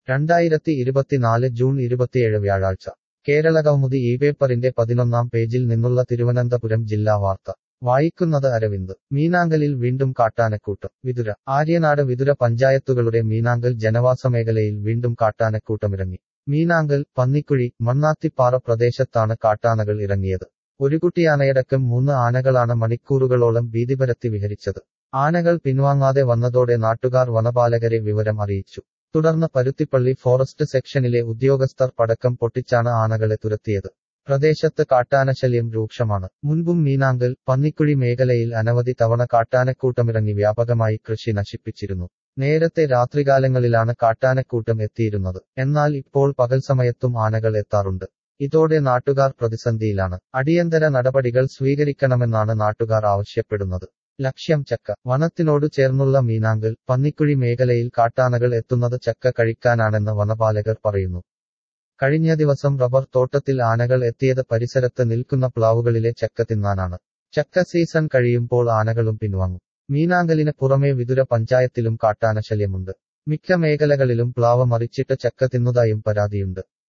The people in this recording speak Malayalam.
രണ്ടായിരത്തി ഇരുപത്തിനാല് ജൂൺ ഇരുപത്തിയേഴ് വ്യാഴാഴ്ച കേരളകൗമുദി ഈ പേപ്പറിന്റെ പതിനൊന്നാം പേജിൽ നിന്നുള്ള തിരുവനന്തപുരം ജില്ലാ വാർത്ത വായിക്കുന്നത് അരവിന്ദ് മീനാങ്കലിൽ വീണ്ടും കാട്ടാനക്കൂട്ടം വിതുര ആര്യനാട് വിതുര പഞ്ചായത്തുകളുടെ മീനാങ്കൽ ജനവാസ മേഖലയിൽ വീണ്ടും കാട്ടാനക്കൂട്ടമിറങ്ങി മീനാങ്കൽ പന്നിക്കുഴി മണ്ണാത്തിപ്പാറ പ്രദേശത്താണ് കാട്ടാനകൾ ഇറങ്ങിയത് ഒരു കുട്ടിയാനയടക്കം മൂന്ന് ആനകളാണ് മണിക്കൂറുകളോളം ഭീതിപരത്തി വിഹരിച്ചത് ആനകൾ പിൻവാങ്ങാതെ വന്നതോടെ നാട്ടുകാർ വനപാലകരെ വിവരം അറിയിച്ചു തുടർന്ന് പരുത്തിപ്പള്ളി ഫോറസ്റ്റ് സെക്ഷനിലെ ഉദ്യോഗസ്ഥർ പടക്കം പൊട്ടിച്ചാണ് ആനകളെ തുരത്തിയത് പ്രദേശത്ത് കാട്ടാനശല്യം രൂക്ഷമാണ് മുൻപും മീനാങ്കൽ പന്നിക്കുഴി മേഖലയിൽ അനവധി തവണ കാട്ടാനക്കൂട്ടമിറങ്ങി വ്യാപകമായി കൃഷി നശിപ്പിച്ചിരുന്നു നേരത്തെ രാത്രികാലങ്ങളിലാണ് കാട്ടാനക്കൂട്ടം എത്തിയിരുന്നത് എന്നാൽ ഇപ്പോൾ പകൽ സമയത്തും ആനകൾ എത്താറുണ്ട് ഇതോടെ നാട്ടുകാർ പ്രതിസന്ധിയിലാണ് അടിയന്തര നടപടികൾ സ്വീകരിക്കണമെന്നാണ് നാട്ടുകാർ ആവശ്യപ്പെടുന്നത് ലക്ഷ്യം ചക്ക വനത്തിനോട് ചേർന്നുള്ള മീനാങ്കൽ പന്നിക്കുഴി മേഖലയിൽ കാട്ടാനകൾ എത്തുന്നത് ചക്ക കഴിക്കാനാണെന്ന് വനപാലകർ പറയുന്നു കഴിഞ്ഞ ദിവസം റബ്ബർ തോട്ടത്തിൽ ആനകൾ എത്തിയത് പരിസരത്ത് നിൽക്കുന്ന പ്ലാവുകളിലെ ചക്ക തിന്നാനാണ് ചക്ക സീസൺ കഴിയുമ്പോൾ ആനകളും പിൻവാങ്ങും മീനാങ്കലിന് പുറമെ വിതുര പഞ്ചായത്തിലും കാട്ടാനശല്യമുണ്ട് മിക്ക മേഖലകളിലും പ്ലാവ് മറിച്ചിട്ട് ചക്ക തിന്നതായും പരാതിയുണ്ട്